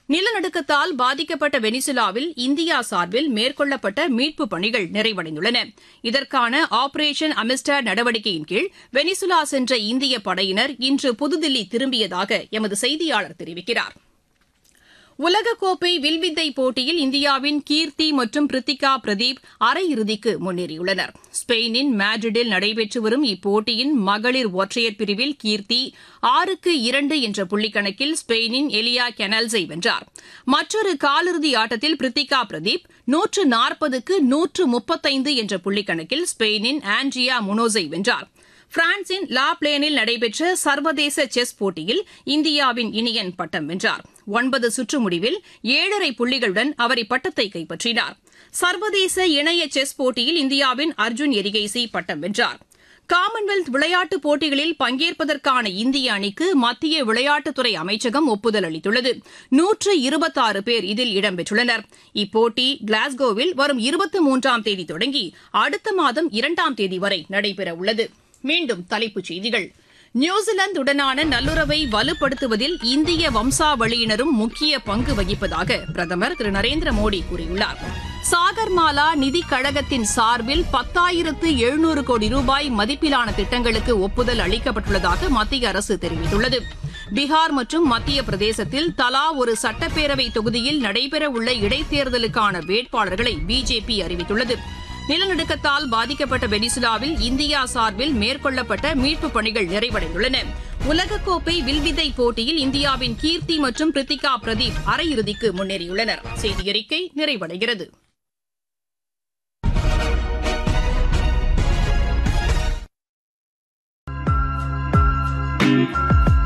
நிலநடுக்கத்தால் பாதிக்கப்பட்ட வெனிசுலாவில் இந்தியா சார்பில் மேற்கொள்ளப்பட்ட மீட்புப் பணிகள் நிறைவடைந்துள்ளன இதற்கான ஆபரேஷன் அமிஸ்டர் நடவடிக்கையின் கீழ் வெனிசுலா சென்ற இந்திய படையினர் இன்று புதுதில்லி திரும்பியதாக எமது செய்தியாளர் தெரிவிக்கிறார் உலகக்கோப்பை வில்வித்தை போட்டியில் இந்தியாவின் கீர்த்தி மற்றும் பிரித்திகா பிரதீப் அரையிறுதிக்கு முன்னேறியுள்ளனர் ஸ்பெயினின் மேட்ரிடில் நடைபெற்று வரும் இப்போட்டியின் மகளிர் ஒற்றையர் பிரிவில் கீர்த்தி ஆறுக்கு இரண்டு என்ற புள்ளிக்கணக்கில் ஸ்பெயினின் எலியா கெனல்ஸை வென்றார் மற்றொரு காலிறுதி ஆட்டத்தில் பிரித்திகா பிரதீப் நூற்று நாற்பதுக்கு நூற்று முப்பத்தைந்து என்ற புள்ளிக்கணக்கில் ஸ்பெயினின் ஆண்ட்ரியா முனோஸை வென்றார் பிரான்சின் லா பிளேனில் நடைபெற்ற சர்வதேச செஸ் போட்டியில் இந்தியாவின் இனியன் பட்டம் வென்றார் ஒன்பது சுற்று முடிவில் ஏழரை புள்ளிகளுடன் அவர் இப்பட்டத்தை கைப்பற்றினார் சர்வதேச இணைய செஸ் போட்டியில் இந்தியாவின் அர்ஜுன் எரிகைசி பட்டம் வென்றார் காமன்வெல்த் விளையாட்டுப் போட்டிகளில் பங்கேற்பதற்கான இந்திய அணிக்கு மத்திய விளையாட்டுத்துறை அமைச்சகம் ஒப்புதல் அளித்துள்ளது நூற்று இருபத்தாறு பேர் இதில் இடம்பெற்றுள்ளனர் இப்போட்டி கிளாஸ்கோவில் வரும் இருபத்தி மூன்றாம் தேதி தொடங்கி அடுத்த மாதம் இரண்டாம் தேதி வரை நடைபெறவுள்ளது மீண்டும் தலைப்புச் செய்திகள் நியூசிலாந்துடனான நல்லுறவை வலுப்படுத்துவதில் இந்திய வம்சாவளியினரும் முக்கிய பங்கு வகிப்பதாக பிரதமர் திரு நரேந்திர மோடி கூறியுள்ளார் சாகர்மாலா நிதிக் கழகத்தின் சார்பில் பத்தாயிரத்து எழுநூறு கோடி ரூபாய் மதிப்பிலான திட்டங்களுக்கு ஒப்புதல் அளிக்கப்பட்டுள்ளதாக மத்திய அரசு தெரிவித்துள்ளது பீகார் மற்றும் மத்திய பிரதேசத்தில் தலா ஒரு சட்டப்பேரவை தொகுதியில் நடைபெறவுள்ள இடைத்தேர்தலுக்கான வேட்பாளர்களை பிஜேபி அறிவித்துள்ளது நிலநடுக்கத்தால் பாதிக்கப்பட்ட வெனிசுலாவில் இந்தியா சார்பில் மேற்கொள்ளப்பட்ட மீட்புப் பணிகள் நிறைவடைந்துள்ளன உலகக்கோப்பை வில்வித்தை போட்டியில் இந்தியாவின் கீர்த்தி மற்றும் பிரித்திகா பிரதீப் அரையிறுதிக்கு முன்னேறியுள்ளனர் செய்தியறிக்கை நிறைவடைகிறது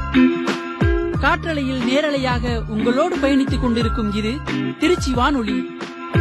காற்றலையில் நேரலையாக உங்களோடு பயணித்துக் கொண்டிருக்கும் இது திருச்சி வானொலி